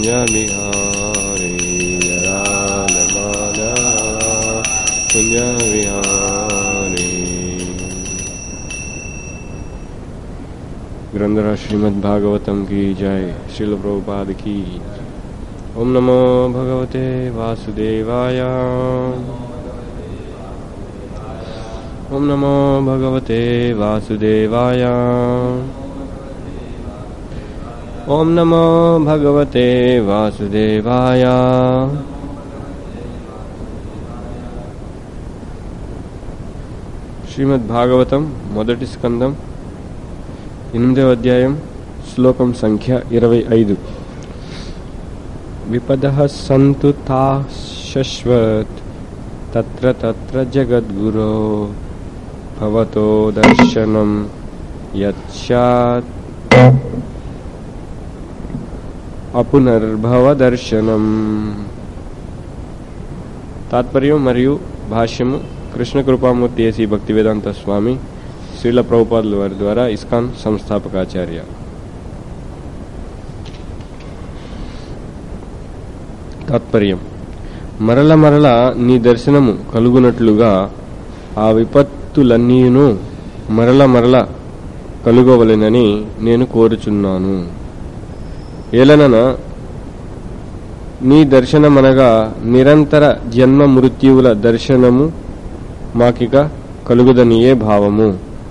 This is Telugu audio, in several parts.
పుణ్యవిహారీ జరాలమాల పుణ్యవిహారీ ग्रंथराज श्रीमद् भागवतम की जय श्रील प्रभुपाद की ओम नमो भगवते वासुदेवाय ओम नमो भगवते वासुदेवाय ओम नमो भगवते वासुदेवाय శ్రీమద్ భాగవతం మొదటి స్కందం ఎనిమిదవ అధ్యాయం శ్లోకం సంఖ్య ఇరవై ఐదు విపద సంతు తా శశ్వత్ తత్ర తత్ర జగద్గురో భవతో దర్శనం యత్స్యాత్ అపునర్భవ దర్శనం తాత్పర్యం మరియు భాష్యము కృష్ణ కృపామూర్తి ఏసీ భక్తి వేదాంత స్వామి శ్రీల ప్రభుపాదుల వారి ద్వారా ఇస్కాన్ సంస్థాపకాచార్య తాత్పర్యం మరల మరల నీ దర్శనము కలుగునట్లుగా ఆ విపత్తులన్నీను మరల మరల కలుగవలెనని నేను కోరుచున్నాను ఏలనన నీ దర్శనమనగా నిరంతర జన్మ మృత్యువుల దర్శనము మాకిక కలుగుదనియే భావము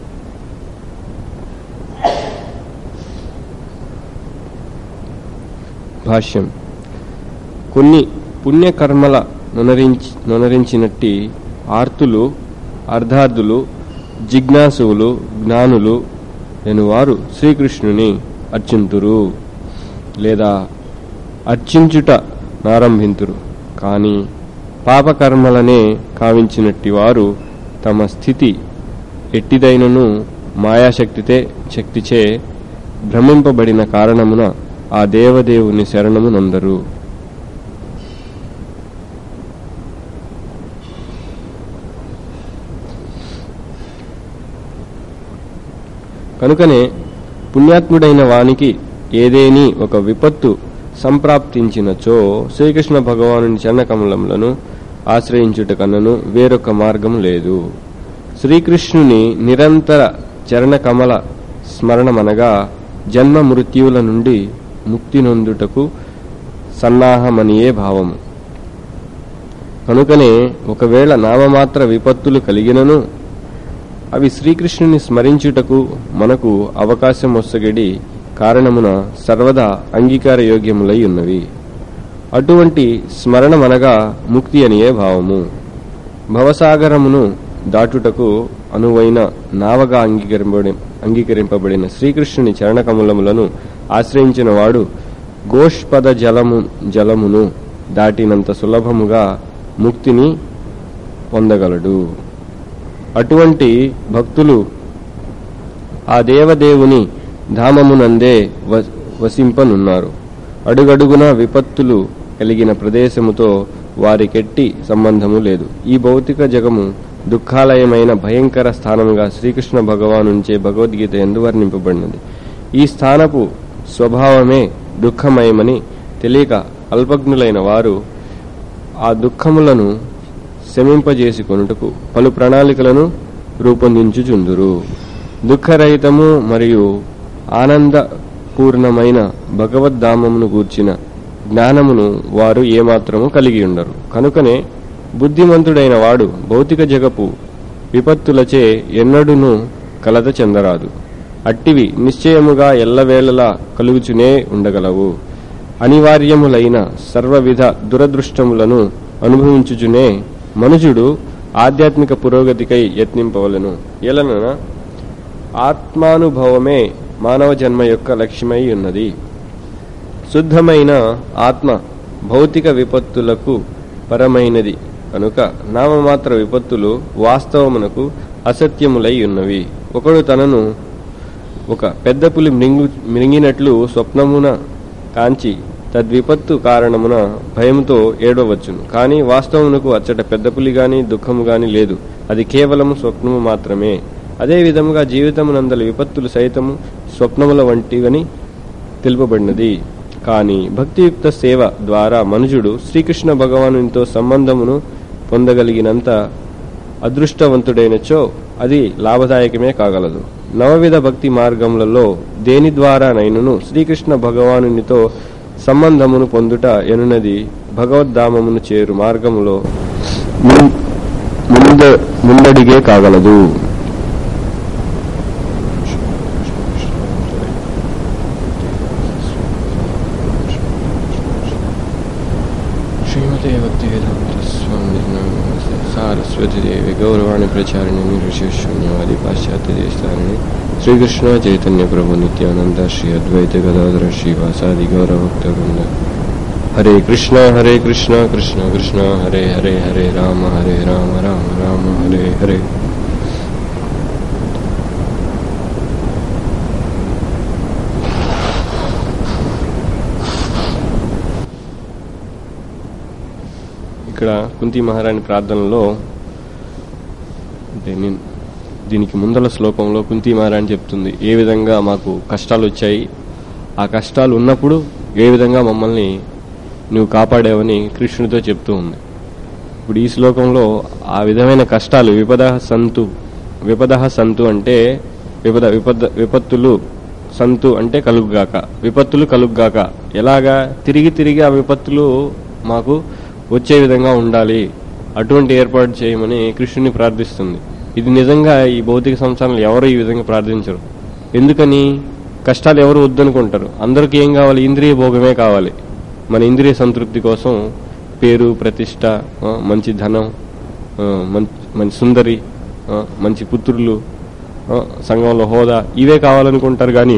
భాష్యం కొన్ని పుణ్యకర్మల నొనరించి నొనరించినట్టి ఆర్తులు అర్ధార్థులు జిజ్ఞాసువులు జ్ఞానులు ఎనువారు శ్రీకృష్ణుని అర్చింతురు లేదా అర్చించుట నారంభింతురు కానీ పాపకర్మలనే కావించినట్టి వారు తమ స్థితి ఎట్టిదైనను మాయాశక్తితే శక్తిచే భ్రమింపబడిన కారణమున ఆ దేవదేవుని శరణము నందరు కనుకనే పుణ్యాత్ముడైన వానికి ఏదేని ఒక విపత్తు సంప్రాప్తించినచో శ్రీకృష్ణ భగవానుని చరణకమలములను ఆశ్రయించుట కన్నను వేరొక మార్గం లేదు శ్రీకృష్ణుని నిరంతర చరణకమల స్మరణమనగా జన్మ మృత్యువుల నుండి ముక్తి నొందుటకు సన్నాహమనియే భావము కనుకనే ఒకవేళ నామమాత్ర విపత్తులు కలిగినను అవి శ్రీకృష్ణుని స్మరించుటకు మనకు అవకాశం వసగడి కారణమున సర్వదా అంగీకార యోగ్యములై ఉన్నవి అటువంటి స్మరణమనగా ముక్తి అనియే భావము భవసాగరమును దాటుటకు అనువైన నావగా అంగీకరింపబడి అంగీకరింపబడిన శ్రీకృష్ణుని చరణకమలములను ఆశ్రయించిన వాడు గోష్పద జలము జలమును దాటినంత సులభముగా ముక్తిని పొందగలడు అటువంటి భక్తులు ఆ దేవదేవుని ధామమునందే వ- వసింపనున్నారు అడుగడుగున విపత్తులు కలిగిన ప్రదేశముతో వారికెట్టి సంబంధము లేదు ఈ భౌతిక జగము దుఃఖాలయమైన భయంకర స్థానముగా శ్రీకృష్ణ భగవానుంచే భగవద్గీత ఎందు వర్ణింపబడినది ఈ స్థానపు స్వభావమే దుఃఖమయమని తెలియక అల్పజ్ఞులైన వారు ఆ దుఃఖములను శమింపజేసుకొనుటకు పలు ప్రణాళికలను రూపొందించుచుందురు దుఃఖరహితము మరియు ఆనందపూర్ణమైన భగవద్ధామమును గూర్చిన జ్ఞానమును వారు ఏమాత్రము కలిగి ఉండరు కనుకనే బుద్ధిమంతుడైన వాడు భౌతిక జగపు విపత్తులచే ఎన్నడూను కలత చెందరాదు అట్టివి నిశ్చయముగా ఎల్లవేళలా కలుగుచునే ఉండగలవు అనివార్యములైన సర్వవిధ దురదృష్టములను అనుభవించుచునే మనుజుడు ఆధ్యాత్మిక పురోగతికై యత్నింపవలను ఎలనన ఆత్మానుభవమే మానవ జన్మ యొక్క లక్ష్యమై ఉన్నది శుద్ధమైన ఆత్మ భౌతిక విపత్తులకు పరమైనది కనుక నామమాత్ర విపత్తులు వాస్తవమునకు అసత్యములై ఉన్నవి ఒకడు తనను ఒక పెద్ద పులి మృంగు మృంగినట్లు స్వప్నమున కాంచి తద్విపత్తు కారణమున భయముతో ఏడవచ్చును కానీ వాస్తవమునకు అచ్చట పెద్ద పులి గాని దుఃఖము గాని లేదు అది కేవలము స్వప్నము మాత్రమే అదే విధముగా జీవితమునందల విపత్తులు సైతము స్వప్నముల వంటివని తెలుపబడినది కానీ భక్తియుక్త సేవ ద్వారా మనుజుడు శ్రీకృష్ణ భగవానునితో సంబంధమును పొందగలిగినంత అదృష్టవంతుడైనచో అది లాభదాయకమే కాగలదు నవవిధ భక్తి మార్గములలో దేని ద్వారానైనను శ్రీకృష్ణ భగవానునితో సంబంధమును పొందుట ఎనున్నది భగవద్ధామమును చేరు మార్గములో ముం- ముంద ముందడిగే కాగలదు శ్రీమతే భక్తి వేదాంత స్వామి నమస్తే సారస్వతి దేవి గౌరవాణి ప్రచారిణి ఋషిశూన్యవాది పాశ్చాత్య దేశాన్ని శ్రీకృష్ణ చైతన్య ప్రభు నిత్యానంద శ్రీ అద్వైత గదాధర శ్రీవాసాది గౌరవక్త వృంద హరే కృష్ణ హరే కృష్ణ కృష్ణ కృష్ణ హరే హరే హరే రామ హరే రామ రామ రామ హరే హరే ఇక్కడ కుంతి మహారాణి ప్రార్థనలో అంటే నేను దీనికి ముందల శ్లోకంలో కుంతి మహారాణి చెప్తుంది ఏ విధంగా మాకు కష్టాలు వచ్చాయి ఆ కష్టాలు ఉన్నప్పుడు ఏ విధంగా మమ్మల్ని నువ్వు కాపాడావని కృష్ణుడితో చెప్తూ ఉంది ఇప్పుడు ఈ శ్లోకంలో ఆ విధమైన కష్టాలు విపద సంతు విపద సంతు అంటే విపద విపద విపత్తులు సంతు అంటే కలుగుగాక విపత్తులు కలుగుగాక ఎలాగా తిరిగి తిరిగి ఆ విపత్తులు మాకు వచ్చే విధంగా ఉండాలి అటువంటి ఏర్పాటు చేయమని కృష్ణుని ప్రార్థిస్తుంది ఇది నిజంగా ఈ భౌతిక సంస్థలు ఎవరు ఈ విధంగా ప్రార్థించరు ఎందుకని కష్టాలు ఎవరు వద్దనుకుంటారు అందరికీ ఏం కావాలి ఇంద్రియ భోగమే కావాలి మన ఇంద్రియ సంతృప్తి కోసం పేరు ప్రతిష్ట ఆ, మంచి ధనం ఆ, మం- మంచి సుందరి ఆ, మంచి పుత్రులు ఆ, సంఘంలో హోదా ఇవే కావాలనుకుంటారు కానీ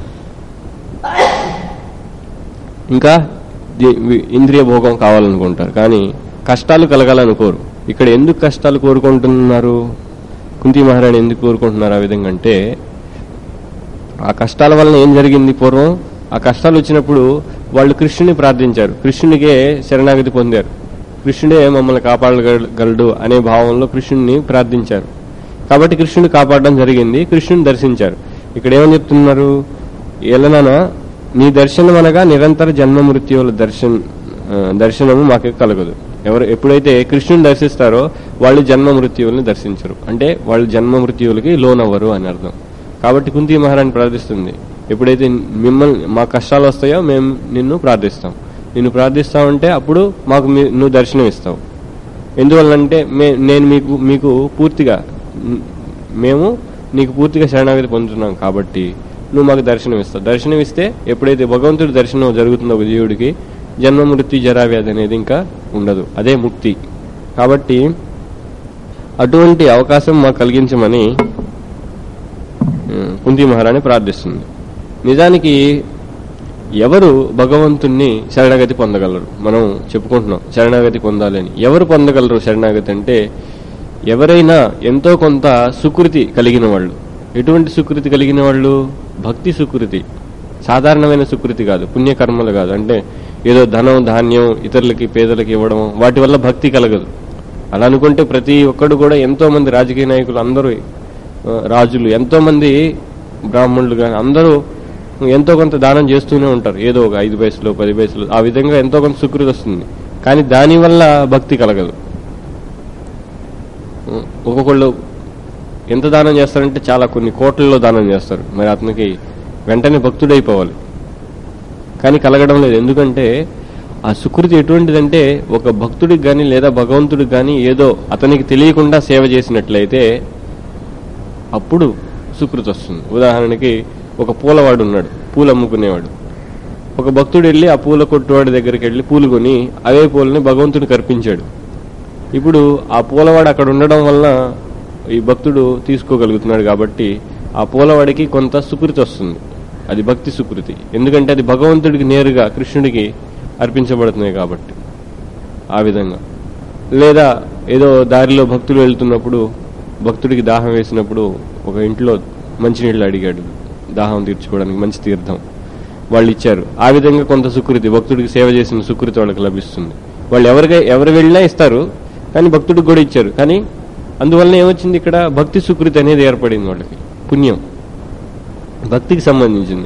ఇంకా ది- వి- ఇంద్రియ భోగం కావాలనుకుంటారు కానీ కష్టాలు కలగాలనుకోరు ఇక్కడ ఎందుకు కష్టాలు కోరుకుంటున్నారు కుంతి మహారాణి ఎందుకు కోరుకుంటున్నారు ఆ విధంగా అంటే ఆ కష్టాల వలన ఏం జరిగింది పూర్వం ఆ కష్టాలు వచ్చినప్పుడు వాళ్ళు కృష్ణుని ప్రార్థించారు కృష్ణునికే శరణాగతి పొందారు కృష్ణుడే మమ్మల్ని కాపాడగలడు అనే భావంలో కృష్ణుని ప్రార్థించారు కాబట్టి కృష్ణుని కాపాడడం జరిగింది కృష్ణుని దర్శించారు ఇక్కడ ఏమని చెప్తున్నారు ఎలననా నీ దర్శనం అనగా నిరంతర జన్మ మృత్యువుల దర్శన ఆ, దర్శనము మాకు కలగదు ఎవరు ఎప్పుడైతే కృష్ణుని దర్శిస్తారో వాళ్ళు జన్మ మృత్యువుల్ని దర్శించరు అంటే వాళ్ళు జన్మ మృత్యువులకి లోనవ్వరు అని అర్థం కాబట్టి కుంతి మహారాణి ప్రార్థిస్తుంది ఎప్పుడైతే మిమ్మల్ని మా కష్టాలు వస్తాయో మేము నిన్ను ప్రార్థిస్తాం నిన్ను ప్రార్థిస్తామంటే అప్పుడు మాకు మీ- నువ్వు దర్శనం ఇస్తావు ఎందువల్లంటే మే నేను మీకు మీకు పూర్తిగా మ్, మేము నీకు పూర్తిగా శరణాగతి పొందుతున్నాం కాబట్టి నువ్వు మాకు దర్శనం ఇస్తావు దర్శనం ఇస్తే ఎప్పుడైతే భగవంతుడి దర్శనం జరుగుతుందో ఒక జీవుడికి జన్మ మృత్యు జరావ్యాధి అనేది ఇంకా ఉండదు అదే ముక్తి కాబట్టి అటువంటి అవకాశం మాకు కలిగించమని ఉమ్, కుంతి మహారాణి ప్రార్థిస్తుంది నిజానికి ఎవరు భగవంతుణ్ణి శరణాగతి పొందగలరు మనం చెప్పుకుంటున్నాం శరణాగతి పొందాలి అని ఎవరు పొందగలరు శరణాగతి అంటే ఎవరైనా ఎంతో కొంత సుకృతి కలిగిన వాళ్ళు ఎటువంటి సుకృతి కలిగిన వాళ్ళు భక్తి సుకృతి సాధారణమైన సుకృతి కాదు పుణ్యకర్మలు కాదు అంటే ఏదో ధనం ధాన్యం ఇతరులకి పేదలకి ఇవ్వడం వాటి వల్ల భక్తి కలగదు అలా అనుకుంటే ప్రతి ఒక్కడు కూడా ఎంతో మంది రాజకీయ నాయకులు అందరూ ఆ, రాజులు ఎంతో మంది బ్రాహ్మణులు కానీ అందరూ ఎంతో కొంత దానం చేస్తూనే ఉంటారు ఏదో ఒక ఐదు పైసలు పది పైసలు ఆ విధంగా ఎంతో కొంత సుకృతి వస్తుంది కానీ దానివల్ల భక్తి కలగదు ఉం, ఒక్కొక్కళ్ళు ఎంత దానం చేస్తారంటే చాలా కొన్ని కోట్లలో దానం చేస్తారు మరి అతనికి వెంటనే భక్తుడైపోవాలి కానీ కలగడం లేదు ఎందుకంటే ఆ సుకృతి ఎటువంటిదంటే ఒక భక్తుడికి కానీ లేదా భగవంతుడికి కానీ ఏదో అతనికి తెలియకుండా సేవ చేసినట్లయితే అప్పుడు సుకృతి వస్తుంది ఉదాహరణకి ఒక పూలవాడు ఉన్నాడు పూలు అమ్ముకునేవాడు ఒక భక్తుడు వెళ్ళి ఆ పూల కొట్టువాడి దగ్గరికి వెళ్ళి పూలు కొని అవే పూలని భగవంతుడికి అర్పించాడు ఇప్పుడు ఆ పూలవాడు అక్కడ ఉండడం వలన ఈ భక్తుడు తీసుకోగలుగుతున్నాడు కాబట్టి ఆ పూలవాడికి కొంత సుకృతి వస్తుంది అది భక్తి సుకృతి ఎందుకంటే అది భగవంతుడికి నేరుగా కృష్ణుడికి అర్పించబడుతున్నాయి కాబట్టి ఆ విధంగా లేదా ఏదో దారిలో భక్తులు వెళ్తున్నప్పుడు భక్తుడికి దాహం వేసినప్పుడు ఒక ఇంట్లో మంచినీళ్ళు అడిగాడు దాహం తీర్చుకోవడానికి మంచి తీర్థం వాళ్ళు ఇచ్చారు ఆ విధంగా కొంత సుకృతి భక్తుడికి సేవ చేసిన సుకృతి వాళ్ళకి లభిస్తుంది వాళ్ళు ఎవరికై ఎవరు వెళ్ళినా ఇస్తారు కానీ భక్తుడికి కూడా ఇచ్చారు కానీ అందువలన ఏమొచ్చింది ఇక్కడ భక్తి సుకృతి అనేది ఏర్పడింది వాళ్ళకి పుణ్యం భక్తికి సంబంధించింది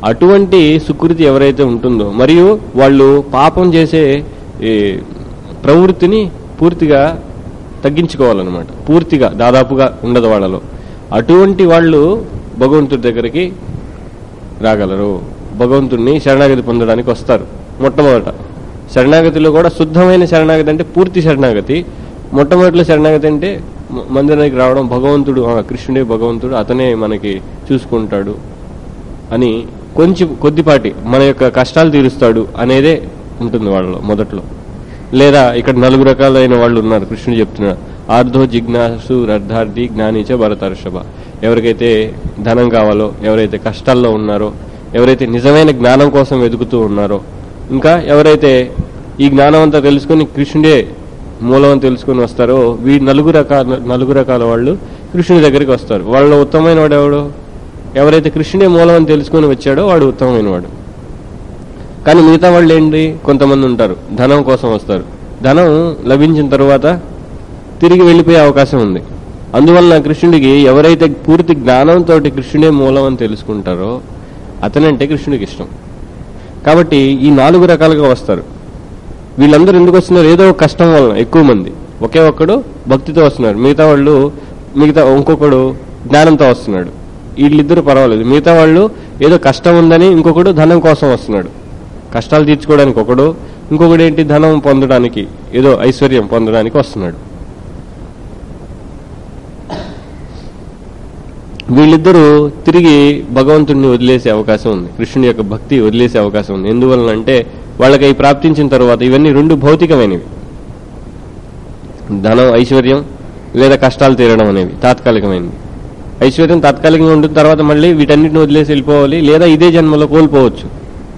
అటువంటి సుకృతి ఎవరైతే ఉంటుందో మరియు వాళ్ళు పాపం చేసే ఈ ప్రవృత్తిని పూర్తిగా తగ్గించుకోవాలన్నమాట పూర్తిగా దాదాపుగా ఉండదు వాళ్ళలో అటువంటి వాళ్ళు భగవంతుడి దగ్గరికి రాగలరు భగవంతుడిని శరణాగతి పొందడానికి వస్తారు మొట్టమొదట శరణాగతిలో కూడా శుద్ధమైన శరణాగతి అంటే పూర్తి శరణాగతి మొట్టమొదటిలో శరణాగతి అంటే మ- మందిరానికి రావడం భగవంతుడు ఆ, కృష్ణుడే భగవంతుడు అతనే మనకి చూసుకుంటాడు అని కొంచెం కొద్దిపాటి మన యొక్క కష్టాలు తీరుస్తాడు అనేదే ఉంటుంది వాళ్ళలో మొదట్లో లేదా ఇక్కడ నలుగు రకాలైన వాళ్ళు ఉన్నారు కృష్ణుడు చెప్తున్నాడు ఆర్ధో జిజ్ఞాసు రర్థార్థి జ్ఞానిచ భరతర్షభ ఎవరికైతే ధనం కావాలో ఎవరైతే కష్టాల్లో ఉన్నారో ఎవరైతే నిజమైన జ్ఞానం కోసం వెతుకుతూ ఉన్నారో ఇంకా ఎవరైతే ఈ జ్ఞానం అంతా తెలుసుకుని కృష్ణుడే మూలం అని తెలుసుకుని వస్తారో వీ నలుగు రకాల నలుగు రకాల వాళ్ళు కృష్ణుడి దగ్గరికి వస్తారు వాళ్ళలో ఉత్తమమైన వాడు ఎవడు ఎవరైతే కృష్ణుడే మూలం అని తెలుసుకుని వచ్చాడో వాడు ఉత్తమమైన వాడు కానీ మిగతా వాళ్ళు ఏంటి కొంతమంది ఉంటారు ధనం కోసం వస్తారు ధనం లభించిన తరువాత తిరిగి వెళ్ళిపోయే అవకాశం ఉంది అందువలన కృష్ణుడికి ఎవరైతే పూర్తి జ్ఞానంతో కృష్ణుడే మూలం అని తెలుసుకుంటారో అతనంటే కృష్ణుడికి ఇష్టం కాబట్టి ఈ నాలుగు రకాలుగా వస్తారు వీళ్ళందరూ ఎందుకు వస్తున్నారు ఏదో ఒక కష్టం వలన ఎక్కువ మంది ఒకే ఒక్కడు భక్తితో వస్తున్నారు మిగతా వాళ్ళు మిగతా ఇంకొకడు జ్ఞానంతో వస్తున్నాడు వీళ్ళిద్దరు పర్వాలేదు మిగతా వాళ్ళు ఏదో కష్టం ఉందని ఇంకొకడు ధనం కోసం వస్తున్నాడు కష్టాలు తీర్చుకోవడానికి ఒకడు ఇంకొకడు ఏంటి ధనం పొందడానికి ఏదో ఐశ్వర్యం పొందడానికి వస్తున్నాడు వీళ్ళిద్దరూ తిరిగి భగవంతుడిని వదిలేసే అవకాశం ఉంది కృష్ణుని యొక్క భక్తి వదిలేసే అవకాశం ఉంది ఎందువలన అంటే వాళ్ళకి అవి ప్రాప్తించిన తర్వాత ఇవన్నీ రెండు భౌతికమైనవి ధనం ఐశ్వర్యం లేదా కష్టాలు తీరడం అనేవి తాత్కాలికమైనవి ఐశ్వర్యం తాత్కాలికంగా ఉంటుంది తర్వాత మళ్ళీ వీటన్నిటిని వదిలేసి వెళ్ళిపోవాలి లేదా ఇదే జన్మలో కోల్పోవచ్చు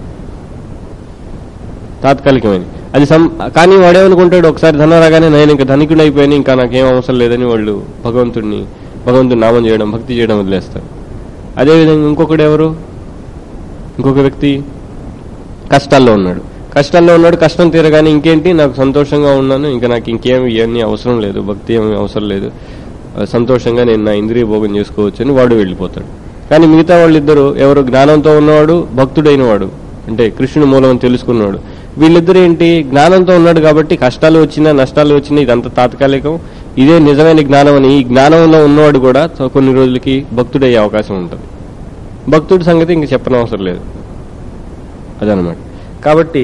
తాత్కాలికమైన అది సం కానీ వాడేమనుకుంటాడు ఒకసారి ధనం రాగానే నేను ఇంకా ధనికుడు అయిపోయాను ఇంకా నాకేం అవసరం లేదని వాళ్ళు భగవంతుడిని భగవంతుని నామం చేయడం భక్తి చేయడం వదిలేస్తారు అదేవిధంగా ఇంకొకడు ఎవరు ఇంకొక వ్యక్తి కష్టాల్లో ఉన్నాడు కష్టాల్లో ఉన్నాడు కష్టం తీరగానే ఇంకేంటి నాకు సంతోషంగా ఉన్నాను ఇంకా నాకు ఇంకేం ఇవన్నీ అవసరం లేదు భక్తి ఏమీ అవసరం లేదు ఆ, సంతోషంగా నేను నా ఇంద్రియ భోగం చేసుకోవచ్చు అని వాడు వెళ్ళిపోతాడు కానీ మిగతా వాళ్ళిద్దరు ఎవరు జ్ఞానంతో ఉన్నవాడు భక్తుడైన వాడు అంటే కృష్ణుని మూలం అని తెలుసుకున్నాడు వీళ్ళిద్దరు ఏంటి జ్ఞానంతో ఉన్నాడు కాబట్టి కష్టాలు వచ్చినా నష్టాలు వచ్చినా ఇదంతా తాత్కాలికం ఇదే నిజమైన జ్ఞానం అని ఈ జ్ఞానంలో ఉన్నవాడు కూడా కొన్ని రోజులకి భక్తుడయ్యే అవకాశం ఉంటుంది భక్తుడి సంగతి ఇంక చెప్పనవసరం లేదు అదనమాట కాబట్టి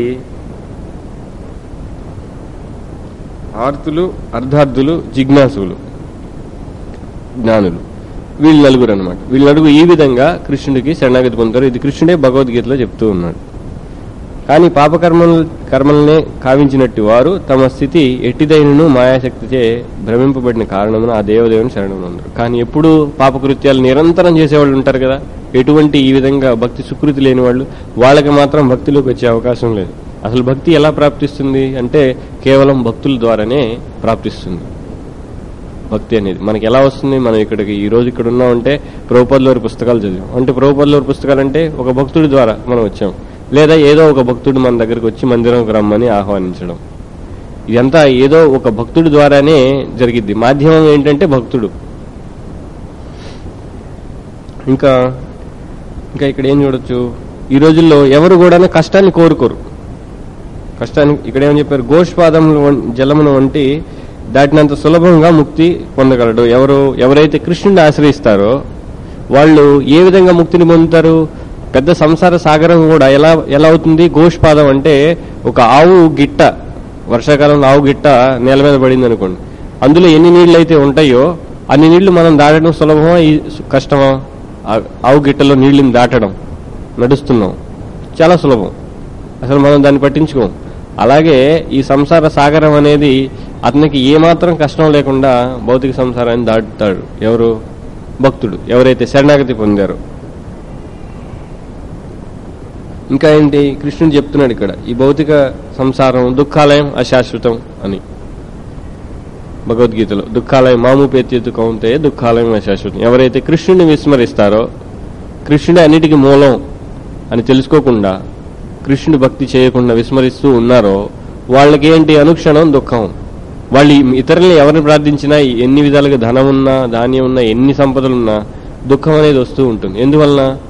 ఆర్తులు అర్ధార్థులు జిజ్ఞాసులు జ్ఞానులు వీళ్ళు నలుగురు అనమాట వీళ్ళు నలుగురు ఈ విధంగా కృష్ణుడికి శరణాగతి పొందుతారు ఇది కృష్ణుడే భగవద్గీతలో చెప్తూ ఉన్నాడు కానీ పాపకర్మలు కర్మలనే కావించినట్టు వారు తమ స్థితి ఎట్టిదైనను మాయాశక్తిచే భ్రమింపబడిన కారణమున ఆ దేవదేవుని శరణం అందరు కానీ ఎప్పుడు పాపకృత్యాలు నిరంతరం చేసేవాళ్ళు ఉంటారు కదా ఎటువంటి ఈ విధంగా భక్తి సుకృతి లేని వాళ్ళు వాళ్ళకి మాత్రం భక్తిలోకి వచ్చే అవకాశం లేదు అసలు భక్తి ఎలా ప్రాప్తిస్తుంది అంటే కేవలం భక్తుల ద్వారానే ప్రాప్తిస్తుంది భక్తి అనేది మనకి ఎలా వస్తుంది మనం ఇక్కడికి ఈ రోజు ఇక్కడ ఉన్నామంటే ప్రభుపదలోరి పుస్తకాలు చదివాం అంటే ప్రభుపదలోరి పుస్తకాలు అంటే ఒక భక్తుడి ద్వారా మనం వచ్చాం లేదా ఏదో ఒక భక్తుడు మన దగ్గరికి వచ్చి మందిరంకి రమ్మని ఆహ్వానించడం ఇదంతా ఏదో ఒక భక్తుడి ద్వారానే జరిగిద్ది మాధ్యమం ఏంటంటే భక్తుడు ఇంకా ఇంకా ఇక్కడ ఏం చూడొచ్చు ఈ రోజుల్లో ఎవరు కూడా కష్టాన్ని కోరుకోరు కష్టాన్ని ఇక్కడ ఏమని చెప్పారు గోష్పాదములు వం- జలమును వంటి దాటినంత సులభంగా ముక్తి పొందగలడు ఎవరు ఎవరైతే కృష్ణుడిని ఆశ్రయిస్తారో వాళ్ళు ఏ విధంగా ముక్తిని పొందుతారు పెద్ద సంసార సాగరం కూడా ఎలా ఎలా అవుతుంది గోష్పాదం అంటే ఒక ఆవు గిట్ట వర్షాకాలంలో ఆవు గిట్ట నేల మీద పడింది అనుకోండి అందులో ఎన్ని నీళ్లు అయితే ఉంటాయో అన్ని నీళ్లు మనం దాటడం సులభమా ఈ సు- కష్టమా ఆ- ఆవు గిట్టలో నీళ్ళని దాటడం నడుస్తున్నాం చాలా సులభం అసలు మనం దాన్ని పట్టించుకోం అలాగే ఈ సంసార సాగరం అనేది అతనికి ఏమాత్రం కష్టం లేకుండా భౌతిక సంసారాన్ని దాటుతాడు ఎవరు భక్తుడు ఎవరైతే శరణాగతి పొందారో ఇంకా ఏంటి కృష్ణుడు చెప్తున్నాడు ఇక్కడ ఈ భౌతిక సంసారం దుఃఖాలయం అశాశ్వతం అని భగవద్గీతలో దుఃఖాలయం మాము పేత్యతు కౌంతే దుఃఖాలయం అశాశ్వతం ఎవరైతే కృష్ణుని విస్మరిస్తారో కృష్ణుడే అన్నిటికీ మూలం అని తెలుసుకోకుండా కృష్ణుడి భక్తి చేయకుండా విస్మరిస్తూ ఉన్నారో వాళ్ళకి ఏంటి అనుక్షణం దుఃఖం వాళ్ళు ఈ ఇతరుల్ని ఎవరిని ప్రార్థించినా ఎన్ని విధాలుగా ధనం ఉన్నా ధాన్యం ఉన్నా ఎన్ని సంపదలున్నా దుఃఖం అనేది వస్తూ ఉంటుంది ఎందువలన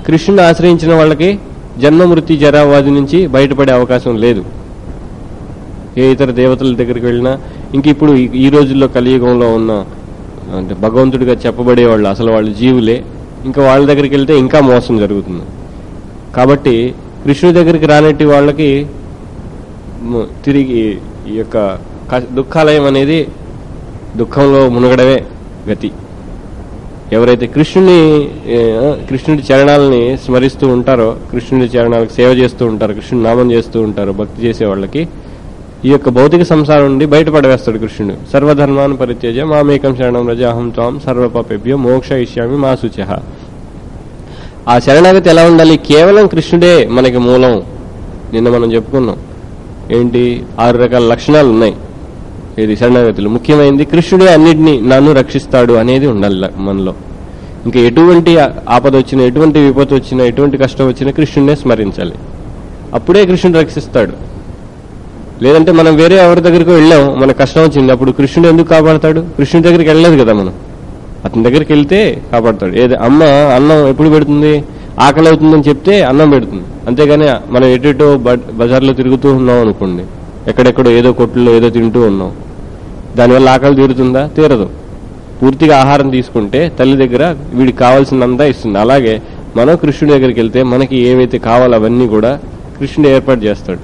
కృష్ణుని ఆశ్రయించిన వాళ్ళకి జన్మ మృత్యు జరావాది నుంచి బయటపడే అవకాశం లేదు ఏ ఇతర దేవతల దగ్గరికి వెళ్ళినా ఇంక ఇప్పుడు ఈ- ఈ రోజుల్లో కలియుగంలో ఉన్న అంటే భగవంతుడిగా చెప్పబడే వాళ్ళు అసలు వాళ్ళు జీవులే ఇంకా వాళ్ళ దగ్గరికి వెళ్తే ఇంకా మోసం జరుగుతుంది కాబట్టి కృష్ణుడి దగ్గరికి రానట్టి వాళ్ళకి మ- తిరిగి ఈ యొక్క క- దుఃఖాలయం అనేది దుఃఖంలో మునగడమే గతి ఎవరైతే కృష్ణుని ఏ, కృష్ణుడి చరణాలని స్మరిస్తూ ఉంటారో కృష్ణుడి చరణాలకు సేవ చేస్తూ ఉంటారో కృష్ణుని నామం చేస్తూ ఉంటారో భక్తి చేసే వాళ్ళకి ఈ యొక్క భౌతిక సంసారం నుండి బయటపడవేస్తాడు కృష్ణుడు సర్వధర్మాన్ని పరిత్యజ మామేకం శరణం రజ అహం త్వాం సర్వపాపేభ్యో మోక్ష ఇష్యామి మా శుచ ఆ శరణాగతి ఎలా ఉండాలి కేవలం కృష్ణుడే మనకి మూలం నిన్న మనం చెప్పుకున్నాం ఏంటి ఆరు రకాల లక్షణాలు ఉన్నాయి ఇది శరణాగతులు ముఖ్యమైనది కృష్ణుడే అన్నిటినీ నన్ను రక్షిస్తాడు అనేది ఉండాలి ల- మనలో ఇంకా ఎటువంటి ఆ- ఆపద వచ్చినా ఎటువంటి విపత్తు వచ్చినా ఎటువంటి కష్టం వచ్చినా కృష్ణుడే స్మరించాలి అప్పుడే కృష్ణుడు రక్షిస్తాడు లేదంటే మనం వేరే ఎవరి దగ్గరికి వెళ్ళాం మన కష్టం వచ్చింది అప్పుడు కృష్ణుడు ఎందుకు కాపాడతాడు కృష్ణుడి దగ్గరికి వెళ్ళలేదు కదా మనం అతని దగ్గరికి వెళ్తే కాపాడతాడు ఏది అమ్మ అన్నం ఎప్పుడు పెడుతుంది ఆకలి అవుతుందని చెప్తే అన్నం పెడుతుంది అంతేగాని మనం ఎటెటో బ- బజార్లో తిరుగుతూ ఉన్నాం అనుకోండి ఎక్కడెక్కడో ఏదో కొట్టుల్లో ఏదో తింటూ ఉన్నాం దానివల్ల ఆకలి తీరుతుందా తీరదు పూర్తిగా ఆహారం తీసుకుంటే తల్లి దగ్గర వీడికి కావాల్సినంతా ఇస్తుంది అలాగే మనం కృష్ణుడి దగ్గరికి వెళ్తే మనకి ఏవైతే కావాలో అవన్నీ కూడా కృష్ణుడు ఏర్పాటు చేస్తాడు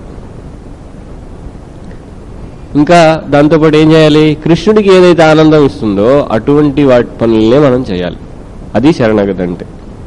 ఇంకా దాంతోపాటు ఏం చేయాలి కృష్ణుడికి ఏదైతే ఆనందం ఇస్తుందో అటువంటి వాటి పనులనే మనం చేయాలి అది శరణాగతి అంటే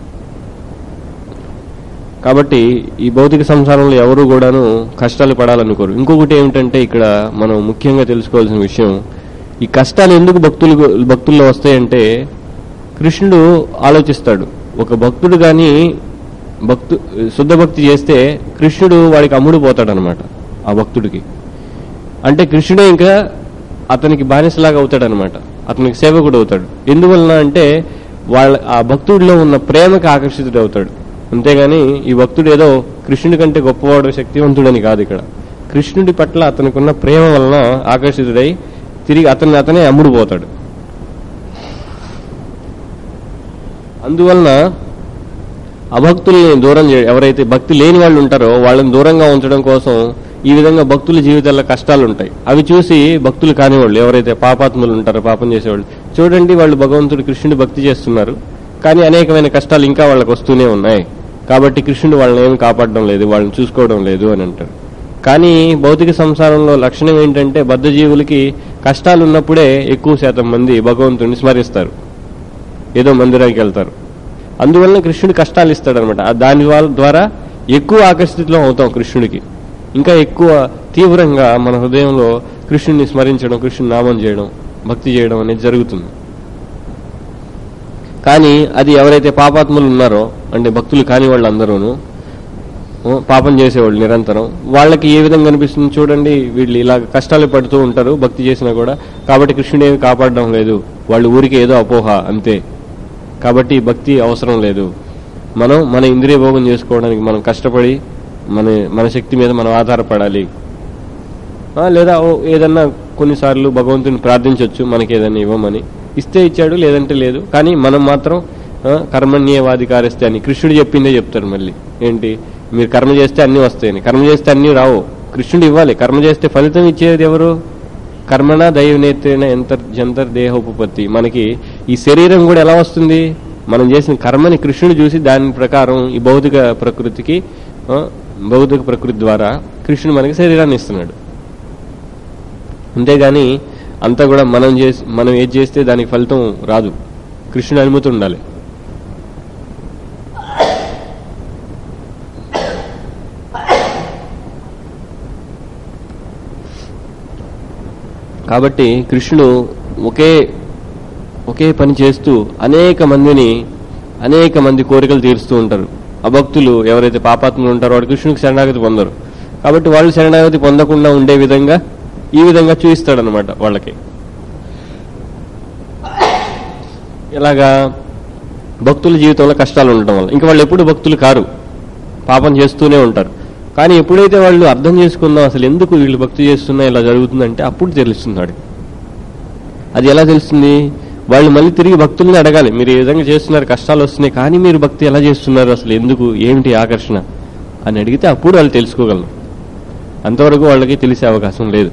కాబట్టి ఈ భౌతిక సంసారంలో ఎవరు కూడాను కష్టాలు పడాలనుకోరు ఇంకొకటి ఏమిటంటే ఇక్కడ మనం ముఖ్యంగా తెలుసుకోవాల్సిన విషయం ఈ కష్టాలు ఎందుకు భక్తులు భక్తుల్లో వస్తాయంటే కృష్ణుడు ఆలోచిస్తాడు ఒక భక్తుడు గాని భక్తు శుద్ధ భక్తి చేస్తే కృష్ణుడు వాడికి అమ్ముడు పోతాడనమాట ఆ భక్తుడికి అంటే కృష్ణుడే ఇంకా అతనికి బానిసలాగా అవుతాడనమాట అతనికి సేవకుడు అవుతాడు ఎందువలన అంటే వాళ్ళ ఆ భక్తుడిలో ఉన్న ప్రేమకి ఆకర్షితుడు అవుతాడు అంతేగాని ఈ భక్తుడు ఏదో కృష్ణుడి కంటే గొప్పవాడు శక్తివంతుడని కాదు ఇక్కడ కృష్ణుడి పట్ల అతనికి ఉన్న ప్రేమ వలన ఆకర్షితుడై తిరిగి అతన్ని అతనే అమ్ముడు పోతాడు అందువలన అభక్తుల్ని దూరం చే ఎవరైతే భక్తి లేని వాళ్ళు ఉంటారో వాళ్ళని దూరంగా ఉంచడం కోసం ఈ విధంగా భక్తుల జీవితాల్లో కష్టాలు ఉంటాయి అవి చూసి భక్తులు కానివాళ్ళు ఎవరైతే పాపాత్ములు ఉంటారో పాపం చేసేవాళ్ళు చూడండి వాళ్ళు భగవంతుడు కృష్ణుడి భక్తి చేస్తున్నారు కానీ అనేకమైన కష్టాలు ఇంకా వాళ్ళకి వస్తూనే ఉన్నాయి కాబట్టి కృష్ణుడు వాళ్ళని ఏమి కాపాడడం లేదు వాళ్ళని చూసుకోవడం లేదు అని అంటారు కానీ భౌతిక సంసారంలో లక్షణం ఏంటంటే బద్ధజీవులకి కష్టాలు ఉన్నప్పుడే ఎక్కువ శాతం మంది భగవంతుడిని స్మరిస్తారు ఏదో మందిరానికి వెళ్తారు అందువలన కృష్ణుడు కష్టాలు ఇస్తాడనమాట ఆ దాని వాళ్ళ- ద్వారా ఎక్కువ ఆకర్షితులం అవుతాం కృష్ణుడికి ఇంకా ఎక్కువ తీవ్రంగా మన హృదయంలో కృష్ణుడిని స్మరించడం కృష్ణుని నామం చేయడం భక్తి చేయడం అనేది జరుగుతుంది కానీ అది ఎవరైతే పాపాత్ములు ఉన్నారో అంటే భక్తులు కాని వాళ్ళందరూను ఓ, పాపం చేసేవాళ్ళు నిరంతరం వాళ్ళకి ఏ విధంగా అనిపిస్తుంది చూడండి వీళ్ళు ఇలా కష్టాలు పడుతూ ఉంటారు భక్తి చేసినా కూడా కాబట్టి కృష్ణుడు ఏమి కాపాడడం లేదు వాళ్ళు ఊరికి ఏదో అపోహ అంతే కాబట్టి భక్తి అవసరం లేదు మనం మన ఇంద్రియ భోగం చేసుకోవడానికి మనం కష్టపడి మన మన శక్తి మీద మనం ఆధారపడాలి ఆ, లేదా ఓ ఏదన్నా కొన్నిసార్లు భగవంతుని ప్రార్థించవచ్చు మనకి ఏదైనా ఇవ్వమని ఇస్తే ఇచ్చాడు లేదంటే లేదు కానీ మనం మాత్రం ఆ, కర్మణ్యేవాది కారిస్తే అని కృష్ణుడు చెప్పిందే చెప్తారు మళ్ళీ ఏంటి మీరు కర్మ చేస్తే అన్ని వస్తాయని కర్మ చేస్తే అన్ని రావు కృష్ణుడు ఇవ్వాలి కర్మ చేస్తే ఫలితం ఇచ్చేది ఎవరు కర్మణ దైవనేత్రేణ ఎంతర్ జంతర్ దేహోపపత్తి మనకి ఈ శరీరం కూడా ఎలా వస్తుంది మనం చేసిన కర్మని కృష్ణుడు చూసి దాని ప్రకారం ఈ భౌతిక ప్రకృతికి ఆ, భౌతిక ప్రకృతి ద్వారా కృష్ణుడు మనకి శరీరాన్ని ఇస్తున్నాడు అంతేగాని అంతా కూడా మనం చేసి మనం ఏది చేస్తే దానికి ఫలితం రాదు కృష్ణుడు అనుమతి ఉండాలి కాబట్టి కృష్ణుడు ఒకే ఒకే పని చేస్తూ అనేక మందిని అనేక మంది కోరికలు తీరుస్తూ ఉంటారు అభక్తులు ఎవరైతే పాపాత్ములు ఉంటారో వాడు కృష్ణుడికి శరణాగతి పొందరు కాబట్టి వాళ్ళు శరణాగతి పొందకుండా ఉండే విధంగా ఈ విధంగా చూపిస్తాడనమాట వాళ్ళకి ఇలాగా భక్తుల జీవితంలో కష్టాలు ఉండటం వల్ల ఇంకా వాళ్ళు ఎప్పుడు భక్తులు కారు పాపం చేస్తూనే ఉంటారు కానీ ఎప్పుడైతే వాళ్ళు అర్థం చేసుకుందాం అసలు ఎందుకు వీళ్ళు భక్తి చేస్తున్నా ఇలా జరుగుతుందంటే అప్పుడు తెలుస్తున్నాడు అది ఎలా తెలుస్తుంది వాళ్ళు మళ్ళీ తిరిగి భక్తుల్ని అడగాలి మీరు ఏ విధంగా చేస్తున్నారు కష్టాలు వస్తున్నాయి కానీ మీరు భక్తి ఎలా చేస్తున్నారు అసలు ఎందుకు ఏమిటి ఆకర్షణ అని అడిగితే అప్పుడు వాళ్ళు తెలుసుకోగలరు అంతవరకు వాళ్ళకి తెలిసే అవకాశం లేదు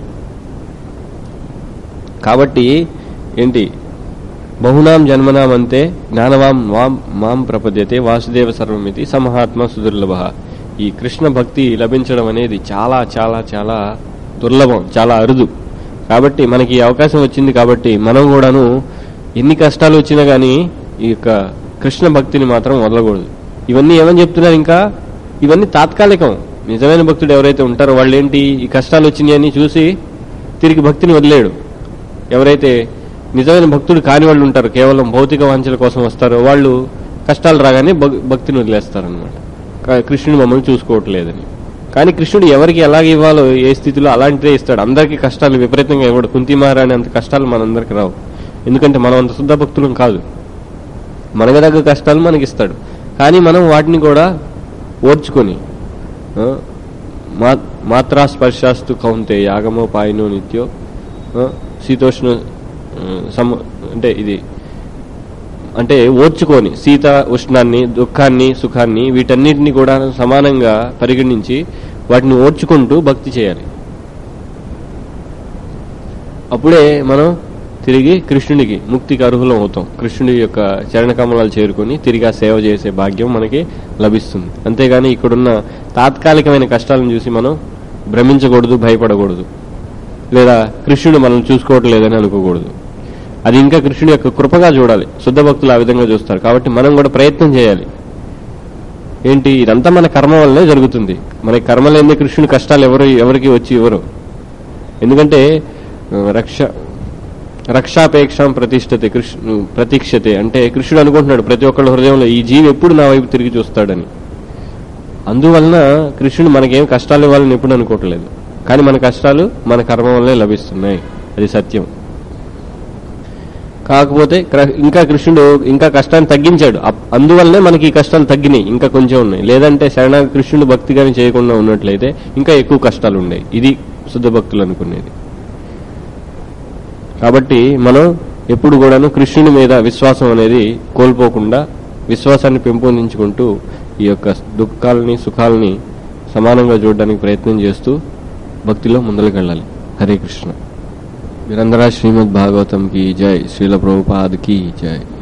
కాబట్టి ఏంటి బహునాం జన్మనాం అంతే జ్ఞానవాం వాం మాం ప్రపద్యతే వాసుదేవ సర్వమితి సమహాత్మ సుదుర్లభ ఈ కృష్ణ భక్తి లభించడం అనేది చాలా చాలా చాలా దుర్లభం చాలా అరుదు కాబట్టి మనకి ఈ అవకాశం వచ్చింది కాబట్టి మనం కూడాను ఎన్ని కష్టాలు వచ్చినా గానీ ఈ యొక్క కృష్ణ భక్తిని మాత్రం వదలకూడదు ఇవన్నీ ఏమని చెప్తున్నారు ఇంకా ఇవన్నీ తాత్కాలికం నిజమైన భక్తుడు ఎవరైతే ఉంటారో వాళ్ళు ఏంటి ఈ కష్టాలు వచ్చినాయని చూసి తిరిగి భక్తిని వదిలేడు ఎవరైతే నిజమైన భక్తుడు కాని వాళ్ళు ఉంటారు కేవలం భౌతిక వాంఛల కోసం వస్తారో వాళ్ళు కష్టాలు రాగానే భక్- భక్తిని వదిలేస్తారనమాట కృష్ణుడు మమ్మల్ని చూసుకోవట్లేదని కానీ కృష్ణుడు ఎవరికి ఎలాగ ఇవ్వాలో ఏ స్థితిలో అలాంటిదే ఇస్తాడు అందరికీ కష్టాలు విపరీతంగా ఇవ్వడు కుంతి మహారాణి అంత కష్టాలు మనందరికి రావు ఎందుకంటే మనం అంత శుద్ధ భక్తులం కాదు మనకు తగ్గ కష్టాలు మనకి ఇస్తాడు కానీ మనం వాటిని కూడా ఓర్చుకొని ఆ, మా మాత్రా స్పర్శాస్తు కౌంతే యాగమో పాయనో నిత్యో ఆ, శీతోష్ణ ఆ, సమ అంటే ఇది అంటే ఓర్చుకొని శీత ఉష్ణాన్ని దుఃఖాన్ని సుఖాన్ని వీటన్నిటిని కూడా సమానంగా పరిగణించి వాటిని ఓర్చుకుంటూ భక్తి చేయాలి అప్పుడే మనం తిరిగి కృష్ణునికి ముక్తికి అర్హులం అవుతాం కృష్ణుడి యొక్క చరణ కమలాలు చేరుకొని తిరిగి ఆ సేవ చేసే భాగ్యం మనకి లభిస్తుంది అంతేగాని ఇక్కడున్న తాత్కాలికమైన కష్టాలను చూసి మనం భ్రమించకూడదు భయపడకూడదు లేదా కృష్ణుడు మనం చూసుకోవట్లేదని అనుకోకూడదు అది ఇంకా కృష్ణుడి యొక్క కృపగా చూడాలి శుద్ధ భక్తులు ఆ విధంగా చూస్తారు కాబట్టి మనం కూడా ప్రయత్నం చేయాలి ఏంటి ఇదంతా మన కర్మ వల్లనే జరుగుతుంది మన కర్మ లేని కృష్ణుడి కష్టాలు ఎవరు ఎవరికి వచ్చి ఇవ్వరు ఎందుకంటే ఆ, రక్ష రక్షాపేక్షం ప్రతిష్టతే కృష్ణ ప్రతీక్షతే అంటే కృష్ణుడు అనుకుంటున్నాడు ప్రతి ఒక్కళ్ళ హృదయంలో ఈ జీవి ఎప్పుడు నా వైపు తిరిగి చూస్తాడని అందువలన కృష్ణుడు మనకేం కష్టాలు ఇవ్వాలని ఎప్పుడు అనుకోవట్లేదు కానీ మన కష్టాలు మన కర్మ వల్లే లభిస్తున్నాయి అది సత్యం కాకపోతే క్ర- ఇంకా కృష్ణుడు ఇంకా కష్టాన్ని తగ్గించాడు అప్- అందువల్లనే మనకి ఈ కష్టాలు తగ్గినాయి ఇంకా కొంచెం ఉన్నాయి లేదంటే శరణ కృష్ణుడు భక్తిగాని చేయకుండా ఉన్నట్లయితే ఇంకా ఎక్కువ కష్టాలు ఉన్నాయి ఇది శుద్ధ భక్తులు అనుకునేది కాబట్టి మనం ఎప్పుడు కూడాను కృష్ణుని మీద విశ్వాసం అనేది కోల్పోకుండా విశ్వాసాన్ని పెంపొందించుకుంటూ ఈ యొక్క దుఃఖాలని సుఖాలని సమానంగా చూడడానికి ప్రయత్నం చేస్తూ భక్తిలో ముందరకెళ్ళాలి హరే కృష్ణ మీరందరా శ్రీమద్ భాగవతం కి జై శ్రీల ప్రభుపాద్ కి జై